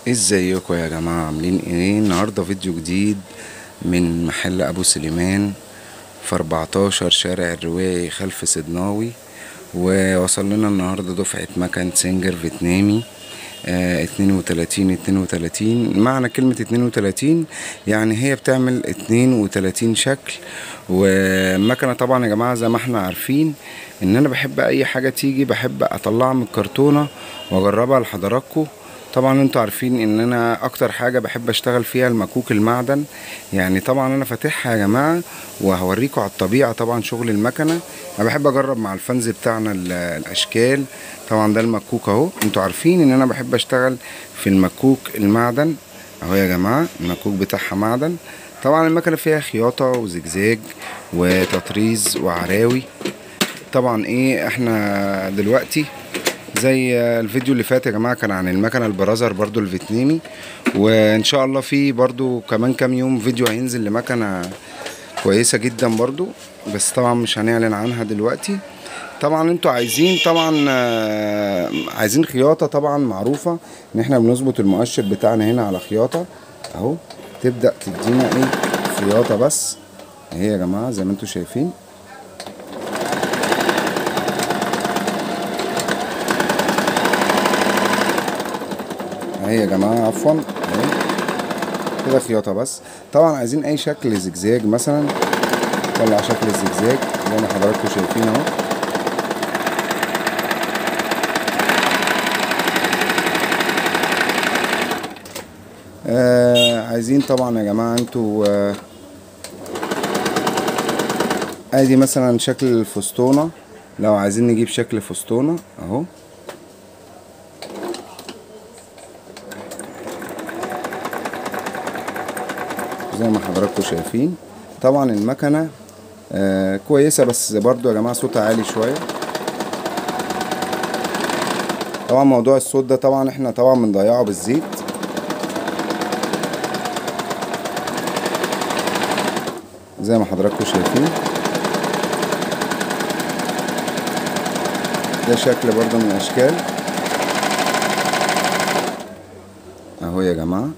ازيكم يا جماعة عاملين ايه النهاردة فيديو جديد من محل ابو سليمان في 14 شارع الرواعي خلف سدناوي ووصل لنا النهاردة دفعة مكن سنجر فيتنامي آه 32 32 معنى كلمة 32 يعني هي بتعمل 32 شكل والمكنة طبعا يا جماعة زي ما احنا عارفين ان انا بحب اي حاجة تيجي بحب اطلعها من الكرتونة واجربها لحضراتكم طبعا انتوا عارفين ان انا اكتر حاجة بحب اشتغل فيها المكوك المعدن يعني طبعا انا فاتحها يا جماعة وهوريكم على الطبيعة طبعا شغل المكنة انا بحب اجرب مع الفنز بتاعنا ال- الاشكال طبعا ده المكوك اهو انتوا عارفين ان انا بحب اشتغل في المكوك المعدن اهو يا جماعة المكوك بتاعها معدن طبعا المكنة فيها خياطة وزجزاج وتطريز وعراوي طبعا ايه احنا دلوقتي زي الفيديو اللي فات يا جماعه كان عن المكنه البرازر برضو الفيتنامي وان شاء الله في برضو كمان كام يوم فيديو هينزل لمكنه كويسه جدا برضو بس طبعا مش هنعلن عنها دلوقتي طبعا انتوا عايزين طبعا آه، عايزين خياطه طبعا معروفه ان احنا بنظبط المؤشر بتاعنا هنا على خياطه اهو تبدا تدينا ايه خياطه بس اهي يا جماعه زي ما انتوا شايفين اهي يا جماعه عفوا اهي كده خياطه بس طبعا عايزين اي شكل زجزاج مثلا طلع شكل الزجزاج زي ما حضراتكم شايفين اهو آه عايزين طبعا يا جماعه انتوا آه ادي مثلا شكل الفستونه لو عايزين نجيب شكل فستونه اهو زي ما حضراتكم شايفين طبعا المكنه آه كويسه بس برضو يا جماعه صوتها عالي شويه طبعا موضوع الصوت ده طبعا احنا طبعا بنضيعه بالزيت زي ما حضراتكم شايفين ده شكل برضو من الاشكال اهو يا جماعه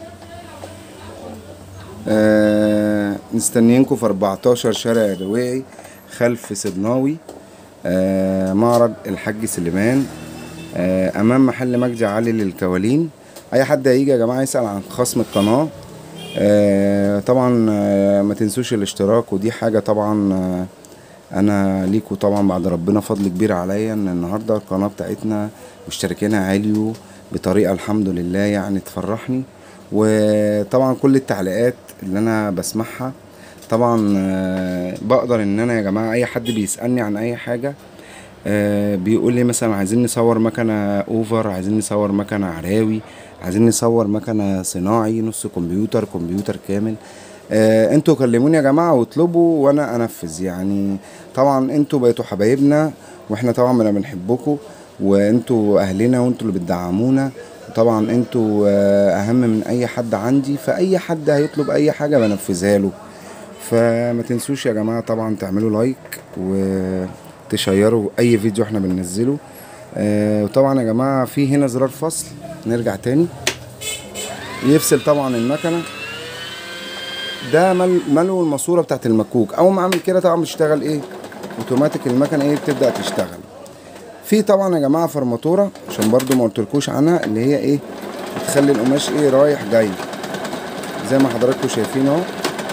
آه مستنيينكم في 14 شارع الرواعي خلف سدناوي آه معرض الحاج سليمان آه امام محل مجدي علي للكوالين اي حد هيجي يا جماعه يسال عن خصم القناه آه طبعا آه ما تنسوش الاشتراك ودي حاجه طبعا آه انا ليكوا طبعا بعد ربنا فضل كبير عليا ان النهارده القناه بتاعتنا مشتركينها عاليوا بطريقه الحمد لله يعني تفرحني وطبعا كل التعليقات اللي انا بسمعها طبعا آه، بقدر ان انا يا جماعه اي حد بيسالني عن اي حاجه آه، بيقول لي مثلا عايزين نصور مكنه اوفر عايزين نصور مكنه عراوي عايزين نصور مكنه صناعي نص كمبيوتر كمبيوتر كامل آه، انتوا كلموني يا جماعه واطلبوا وانا انفذ يعني طبعا انتوا بقيتوا حبايبنا واحنا طبعا بنبقى بنحبكم وانتوا اهلنا وانتوا اللي بتدعمونا طبعا انتوا آه، اهم من اي حد عندي فاي حد هيطلب اي حاجه بنفذها له فما تنسوش يا جماعه طبعا تعملوا لايك وتشيروا اي فيديو احنا بننزله آه، وطبعا يا جماعه في هنا زرار فصل نرجع تاني يفصل طبعا المكنه ده مل- ملو الماسوره بتاعت المكوك اول ما اعمل كده طبعا بتشتغل ايه اوتوماتيك المكنه ايه بتبدا تشتغل في طبعا يا جماعه فرماتوره عشان برضو ما قلتلكوش عنها اللي هي ايه بتخلي القماش ايه رايح جاي زي ما حضراتكم شايفين اهو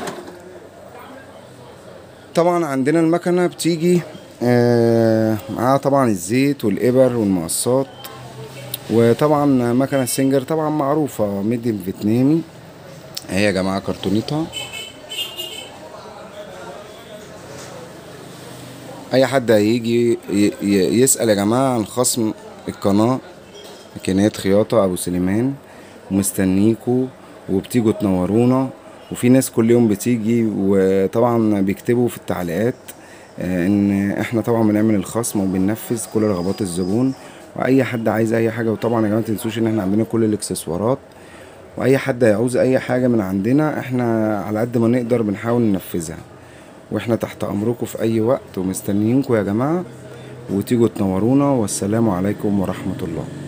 طبعا عندنا المكنه بتيجي آه معاها طبعا الزيت والابر والمقصات وطبعا مكنه السنجر طبعا معروفه ميدي فيتنامي اهي يا جماعه كرتونتها اي حد هيجي ي- ي- يسال يا جماعه عن خصم القناه ماكينات خياطه ابو سليمان مستنيكوا وبتيجوا تنورونا وفي ناس كل يوم بتيجي وطبعا بيكتبوا في التعليقات آه، ان احنا طبعا بنعمل الخصم وبننفذ كل رغبات الزبون واي حد عايز اي حاجه وطبعا يا جماعه متنسوش ان احنا عندنا كل الاكسسوارات واي حد هيعوز اي حاجه من عندنا احنا على قد ما نقدر بنحاول ننفذها واحنا تحت امركم في اي وقت ومستنيينكم يا جماعه وتيجوا تنورونا والسلام عليكم ورحمه الله